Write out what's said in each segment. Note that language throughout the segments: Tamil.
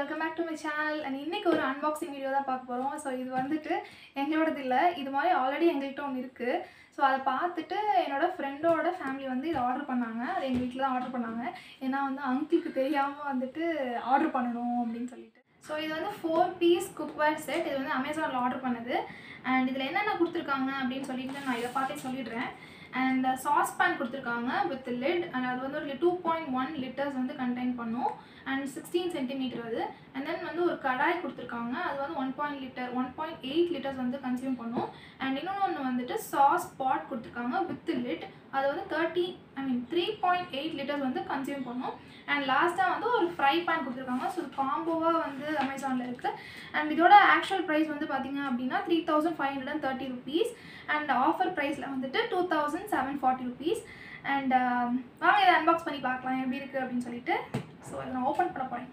welcome back to my channel and இன்றைக்கி ஒரு அன்பாக்சிங் வீடியோ தான் பார்க்க போகிறோம் ஸோ இது வந்துட்டு எங்களோடது இல்லை இது மாதிரி ஆல்ரெடி எங்கள்கிட்ட ஒன்று இருக்குது ஸோ அதை பார்த்துட்டு என்னோட ஃப்ரெண்டோட ஃபேமிலி வந்து இதை ஆர்டர் பண்ணாங்க அது எங்கள் வீட்டில் தான் ஆர்டர் பண்ணாங்க ஏன்னா வந்து அங்கிளுக்கு தெரியாமல் வந்துட்டு ஆர்டர் பண்ணணும் அப்படின்னு சொல்லிட்டு ஸோ இது வந்து ஃபோர் பீஸ் குக்வேர் செட் இது வந்து அமேசானில் ஆர்டர் பண்ணது அண்ட் இதில் என்னென்ன கொடுத்துருக்காங்க அப்படின்னு சொல்லிட்டு நான் இதை பார்த்தே சொல்லிடுறேன் அண்ட் சாஸ் பேன் கொடுத்துருக்காங்க வித் லிட் அண்ட் அது வந்து ஒரு டூ பாயிண்ட் ஒன் லிட்டர்ஸ் வந்து கண்டெயின் பண்ணும் அண்ட் சிக்ஸ்டீன் சென்டிமீட்டர் அது அண்ட் தென் வந்து ஒரு கடாய் கொடுத்துருக்காங்க அது வந்து one point litre one point eight litres வந்து கன்சியூம் பண்ணும் அண்ட் இன்னொன்று ஒன்று வந்துட்டு சாஸ் பாட் கொடுத்துருக்காங்க வித் லிட் அது வந்து thirty I mean three point eight litres வந்து கன்சியூம் பண்ணும் அண்ட் லாஸ்ட்டாக வந்து ஒரு ஃப்ரை பேன் கொடுத்துருக்காங்க ஸோ காம்போவாக வந்து அமேசானில் இருக்குது அண்ட் இதோட ஆக்சுவல் ப்ரைஸ் வந்து பார்த்தீங்க அப்படின்னா three thousand five hundred and thirty rupees and offer ப்ரைஸில் வந்துட்டு two thousand seven forty rupees and வாங்க இதை அன்பாக்ஸ் பண்ணி பார்க்கலாம் எப்படி இருக்குது அப்படின்னு சொல்லிட்டு ஸோ அதை நான் ஓப்பன் பண்ண போகிறேன்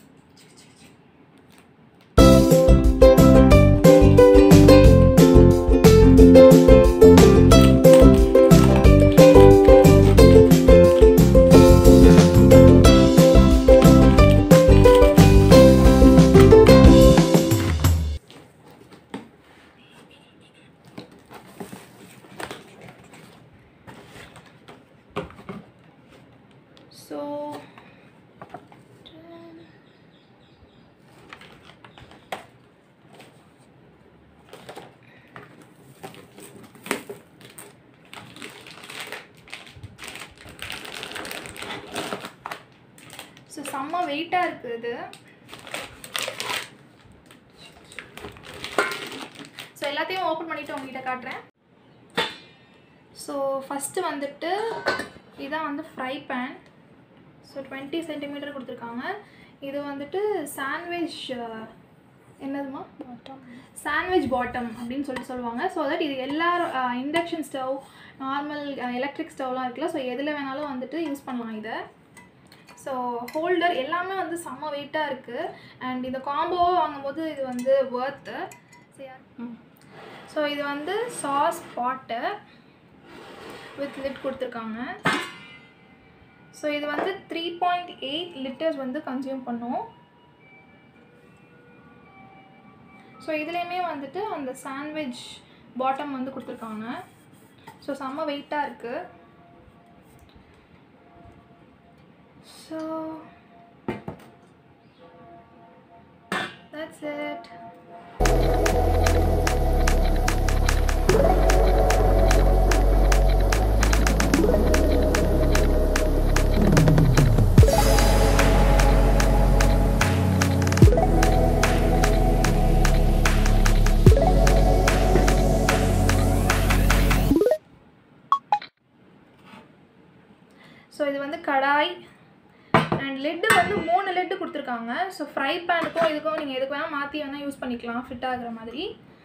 ஸோ ஸோ செம்ம வெயிட்டாக இருக்குது இது ஸோ எல்லாத்தையும் ஓப்பன் பண்ணிவிட்டு உங்ககிட்ட காட்டுறேன் ஸோ ஃபஸ்ட்டு வந்துட்டு இதான் வந்து fry pan so twenty centimetre கொடுத்துருக்காங்க இது வந்துட்டு சாண்ட்விச் என்னதுமா பாட்டம் சாண்ட்விச் பாட்டம் அப்படின்னு சொல்லிட்டு சொல்லுவாங்க ஸோ தட் இது எல்லா இண்டக்ஷன் ஸ்டவ் நார்மல் எலக்ட்ரிக் ஸ்டவ்லாம் இருக்குல்ல ஸோ எதில் வேணாலும் வந்துட்டு யூஸ் பண்ணலாம் இதை ஸோ ஹோல்டர் எல்லாமே வந்து செம்ம வெயிட்டாக இருக்குது அண்ட் இந்த காம்போவாக வாங்கும்போது இது வந்து ஒர்த்து ஸோ இது வந்து சாஸ் பாட்டு வித் லிட் கொடுத்துருக்காங்க ஸோ இது வந்து த்ரீ பாயிண்ட் எயிட் லிட்டர்ஸ் வந்து கன்சியூம் பண்ணும் ஸோ இதுலேயுமே வந்துட்டு அந்த சாண்ட்விச் பாட்டம் வந்து கொடுத்துருக்காங்க ஸோ செம்ம வெயிட்டாக இருக்குது ஸோ that's it ஸோ இது வந்து கடாய் அண்ட் லெட்டு வந்து மூணு லெட்டு கொடுத்துருக்காங்க ஸோ ஃப்ரை பேனுக்கும் இதுக்கும் நீங்கள் எதுக்கு வேணால் மாற்றி வேணால் யூஸ் பண்ணிக்கலாம் ஃபிட் ஆகுற மாதிரி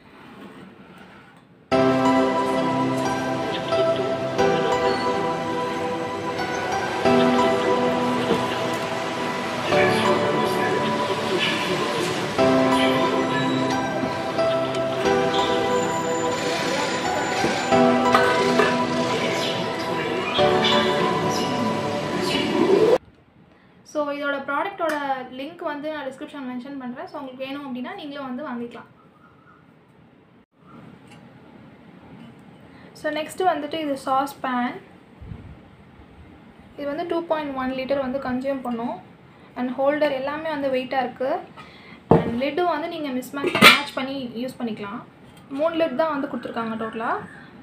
ஸோ இதோட ப்ராடக்ட்டோட லிங்க் வந்து நான் டிஸ்கிரிப்ஷன் மென்ஷன் பண்ணுறேன் ஸோ உங்களுக்கு வேணும் அப்படின்னா நீங்களும் வந்து வாங்கிக்கலாம் ஸோ நெக்ஸ்ட்டு வந்துட்டு இது சாஸ் பேன் இது வந்து டூ பாயிண்ட் ஒன் லிட்டர் வந்து கன்சியூம் பண்ணும் அண்ட் ஹோல்டர் எல்லாமே வந்து வெயிட்டாக இருக்குது அண்ட் லிட்டும் வந்து நீங்கள் மிஸ் மேட்ச் மேட்ச் பண்ணி யூஸ் பண்ணிக்கலாம் மூணு லிட் தான் வந்து கொடுத்துருக்காங்க டோட்டலாக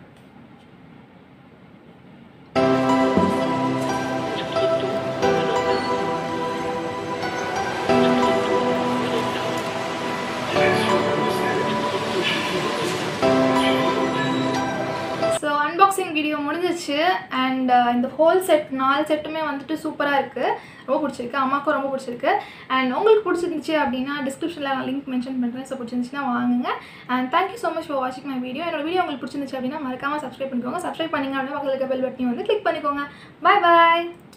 ஸோ அன்பாக்சிங் வீடியோ முடிஞ்சிச்சு அண்ட் இந்த ஹோல் செட் நாலு செட்டுமே வந்துட்டு சூப்பராக இருக்குது ரொம்ப பிடிச்சிருக்கு அம்மாவுக்கும் ரொம்ப பிடிச்சிருக்கு அண்ட் உங்களுக்கு பிடிச்சிருந்துச்சு அப்படின்னா டிஸ்கிரிப்ஷனில் நான் லிங்க் மென்ஷன் பண்ணுறேன் ஸோ பிடிச்சிருந்துச்சுன்னா வாங்குங்க and thank you so much for வாட்சிங் மை வீடியோ என்னோட வீடியோ உங்களுக்கு பிடிச்சிருந்துச்சு அப்படின்னா மறக்காமல் சப்ஸ்கிரைப் பண்ணிக்கோங்க சப்ஸ்கிரைப் பண்ணிங்க அப்படின்னா பக்கத்தில் இருக்க பெல் பட்டனையும் வந்து கிளிக் பண்ணிக்கோங்க பாய் பாய்